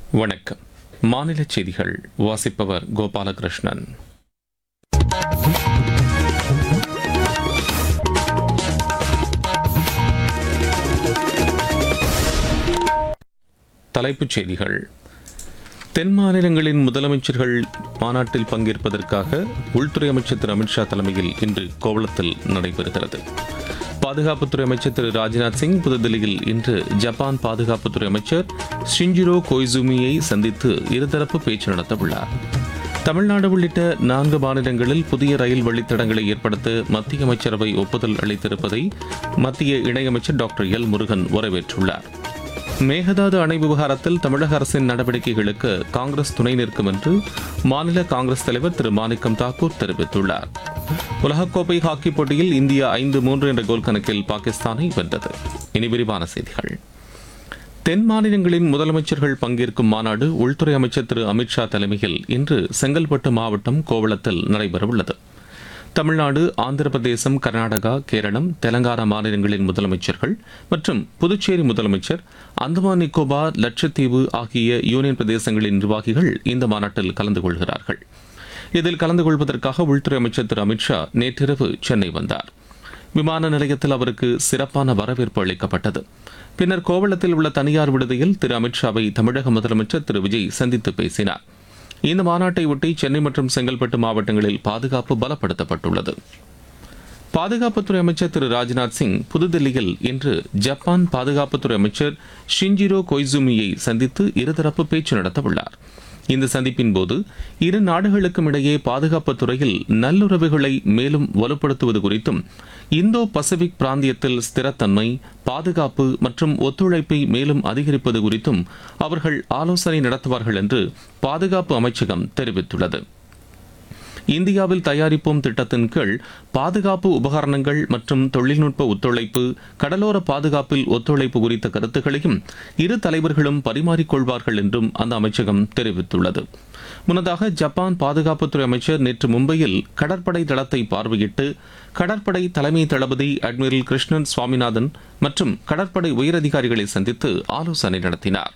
வணக்கம் மாநில செய்திகள் வாசிப்பவர் கோபாலகிருஷ்ணன் தலைப்புச் செய்திகள் தென் மாநிலங்களின் முதலமைச்சர்கள் மாநாட்டில் பங்கேற்பதற்காக உள்துறை அமைச்சர் திரு அமித்ஷா தலைமையில் இன்று கோவளத்தில் நடைபெறுகிறது பாதுகாப்புத்துறை அமைச்சர் திரு ராஜ்நாத் சிங் புதுதில்லியில் இன்று ஜப்பான் பாதுகாப்புத்துறை அமைச்சர் ஷிஞ்சிரோ கொய்சுமியை சந்தித்து இருதரப்பு பேச்சு நடத்தவுள்ளார் தமிழ்நாடு உள்ளிட்ட நான்கு மாநிலங்களில் புதிய ரயில் வழித்தடங்களை ஏற்படுத்த மத்திய அமைச்சரவை ஒப்புதல் அளித்திருப்பதை மத்திய இணையமைச்சர் டாக்டர் எல் முருகன் வரவேற்றுள்ளார் மேகதாது அணை விவகாரத்தில் தமிழக அரசின் நடவடிக்கைகளுக்கு காங்கிரஸ் துணை நிற்கும் என்று மாநில காங்கிரஸ் தலைவர் திரு மாணிக்கம் தாக்கூர் தெரிவித்துள்ளார் உலகக்கோப்பை ஹாக்கி போட்டியில் இந்தியா ஐந்து மூன்று என்ற கோல் கணக்கில் பாகிஸ்தானை வென்றது இனி விரிவான செய்திகள் தென் மாநிலங்களின் முதலமைச்சர்கள் பங்கேற்கும் மாநாடு உள்துறை அமைச்சர் திரு அமித்ஷா தலைமையில் இன்று செங்கல்பட்டு மாவட்டம் கோவளத்தில் நடைபெறவுள்ளது தமிழ்நாடு ஆந்திர பிரதேசம் கர்நாடகா கேரளம் தெலங்கானா மாநிலங்களின் முதலமைச்சர்கள் மற்றும் புதுச்சேரி முதலமைச்சர் அந்தமான் நிக்கோபார் லட்சத்தீவு ஆகிய யூனியன் பிரதேசங்களின் நிர்வாகிகள் இந்த மாநாட்டில் கலந்து கொள்கிறார்கள் இதில் கலந்து கொள்வதற்காக உள்துறை அமைச்சர் திரு அமித்ஷா நேற்றிரவு சென்னை வந்தார் விமான நிலையத்தில் அவருக்கு சிறப்பான வரவேற்பு அளிக்கப்பட்டது பின்னர் கோவளத்தில் உள்ள தனியார் விடுதியில் திரு அமித்ஷாவை தமிழக முதலமைச்சர் திரு விஜய் சந்தித்து பேசினார் இந்த மாநாட்டை ஒட்டி சென்னை மற்றும் செங்கல்பட்டு மாவட்டங்களில் பாதுகாப்பு பலப்படுத்தப்பட்டுள்ளது பாதுகாப்புத்துறை அமைச்சர் திரு ராஜ்நாத் சிங் புதுதில்லியில் இன்று ஜப்பான் பாதுகாப்புத்துறை அமைச்சர் ஷிஞ்சிரோ கொய்சுமியை சந்தித்து இருதரப்பு பேச்சு நடத்தவுள்ளார் இந்த சந்திப்பின் போது இரு நாடுகளுக்கும் இடையே பாதுகாப்பு துறையில் நல்லுறவுகளை மேலும் வலுப்படுத்துவது குறித்தும் இந்தோ பசிபிக் பிராந்தியத்தில் ஸ்திரத்தன்மை பாதுகாப்பு மற்றும் ஒத்துழைப்பை மேலும் அதிகரிப்பது குறித்தும் அவர்கள் ஆலோசனை நடத்துவார்கள் என்று பாதுகாப்பு அமைச்சகம் தெரிவித்துள்ளது இந்தியாவில் தயாரிப்போம் திட்டத்தின் கீழ் பாதுகாப்பு உபகரணங்கள் மற்றும் தொழில்நுட்ப ஒத்துழைப்பு கடலோர பாதுகாப்பில் ஒத்துழைப்பு குறித்த கருத்துக்களையும் இரு தலைவர்களும் பரிமாறிக்கொள்வார்கள் என்றும் அந்த அமைச்சகம் தெரிவித்துள்ளது முன்னதாக ஜப்பான் பாதுகாப்புத்துறை அமைச்சர் நேற்று மும்பையில் கடற்படை தளத்தை பார்வையிட்டு கடற்படை தலைமை தளபதி அட்மிரல் கிருஷ்ணன் சுவாமிநாதன் மற்றும் கடற்படை உயரதிகாரிகளை சந்தித்து ஆலோசனை நடத்தினார்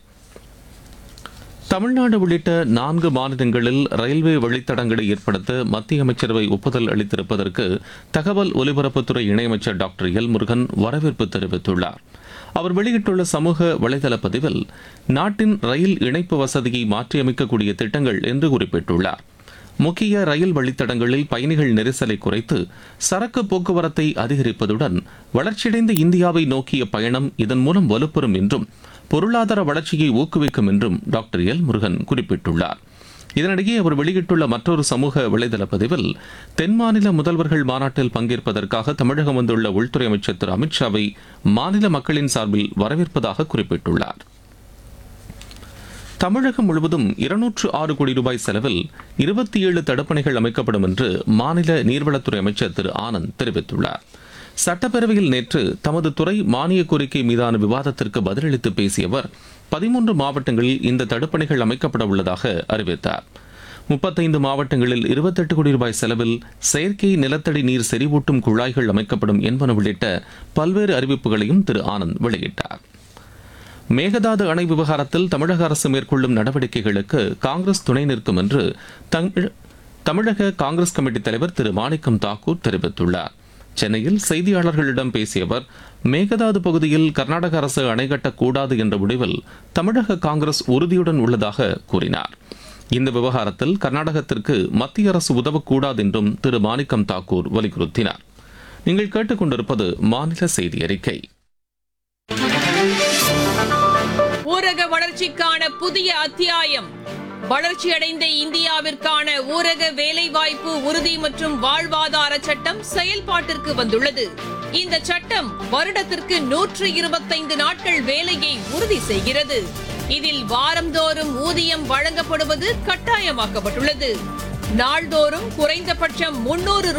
தமிழ்நாடு உள்ளிட்ட நான்கு மாநிலங்களில் ரயில்வே வழித்தடங்களை ஏற்படுத்த மத்திய அமைச்சரவை ஒப்புதல் அளித்திருப்பதற்கு தகவல் ஒலிபரப்புத்துறை இணையமைச்சர் டாக்டர் எல் முருகன் வரவேற்பு தெரிவித்துள்ளார் அவர் வெளியிட்டுள்ள சமூக வலைதள பதிவில் நாட்டின் ரயில் இணைப்பு வசதியை மாற்றியமைக்கக்கூடிய திட்டங்கள் என்று குறிப்பிட்டுள்ளார் முக்கிய ரயில் வழித்தடங்களில் பயணிகள் நெரிசலை குறைத்து சரக்கு போக்குவரத்தை அதிகரிப்பதுடன் வளர்ச்சியடைந்த இந்தியாவை நோக்கிய பயணம் இதன் மூலம் வலுப்பெறும் என்றும் பொருளாதார வளர்ச்சியை ஊக்குவிக்கும் என்றும் டாக்டர் எல் முருகன் குறிப்பிட்டுள்ளார் இதனிடையே அவர் வெளியிட்டுள்ள மற்றொரு சமூக வலைதள பதிவில் தென் மாநில முதல்வர்கள் மாநாட்டில் பங்கேற்பதற்காக தமிழகம் வந்துள்ள உள்துறை அமைச்சர் திரு அமித்ஷாவை மாநில மக்களின் சார்பில் வரவேற்பதாக குறிப்பிட்டுள்ளார் தமிழகம் முழுவதும் இருநூற்று ஆறு கோடி ரூபாய் செலவில் இருபத்தி ஏழு தடுப்பணைகள் அமைக்கப்படும் என்று மாநில நீர்வளத்துறை அமைச்சர் திரு ஆனந்த் தெரிவித்துள்ளார் சட்டப்பேரவையில் நேற்று தமது துறை மானிய கோரிக்கை மீதான விவாதத்திற்கு பதிலளித்து பேசிய அவர் பதிமூன்று மாவட்டங்களில் இந்த தடுப்பணைகள் அமைக்கப்பட உள்ளதாக அறிவித்தார் முப்பத்தைந்து மாவட்டங்களில் இருபத்தெட்டு கோடி ரூபாய் செலவில் செயற்கை நிலத்தடி நீர் செறிவூட்டும் குழாய்கள் அமைக்கப்படும் என்பன உள்ளிட்ட பல்வேறு அறிவிப்புகளையும் திரு ஆனந்த் வெளியிட்டார் மேகதாது அணை விவகாரத்தில் தமிழக அரசு மேற்கொள்ளும் நடவடிக்கைகளுக்கு காங்கிரஸ் துணை நிற்கும் என்று தமிழ் தமிழக காங்கிரஸ் கமிட்டி தலைவர் திரு மாணிக்கம் தாக்கூர் தெரிவித்துள்ளார் சென்னையில் செய்தியாளர்களிடம் பேசிய அவர் மேகதாது பகுதியில் கர்நாடக அரசு அணை கட்டக்கூடாது என்ற முடிவில் தமிழக காங்கிரஸ் உறுதியுடன் உள்ளதாக கூறினார் இந்த விவகாரத்தில் கர்நாடகத்திற்கு மத்திய அரசு உதவக்கூடாது என்றும் திரு மாணிக்கம் தாக்கூர் வலியுறுத்தினார் நீங்கள் கேட்டுக்கொண்டிருப்பது மாநில செய்தி அறிக்கை ஊரக வளர்ச்சிக்கான புதிய அத்தியாயம் வளர்ச்சியடைந்த இந்தியாவிற்கான ஊரக வேலைவாய்ப்பு உறுதி மற்றும் வாழ்வாதார சட்டம் செயல்பாட்டிற்கு வந்துள்ளது இந்த சட்டம் வருடத்திற்கு நூற்று இருபத்தைந்து நாட்கள் வேலையை உறுதி செய்கிறது இதில் வாரந்தோறும் ஊதியம் வழங்கப்படுவது கட்டாயமாக்கப்பட்டுள்ளது நாள்தோறும் குறைந்தபட்சம் முன்னூறு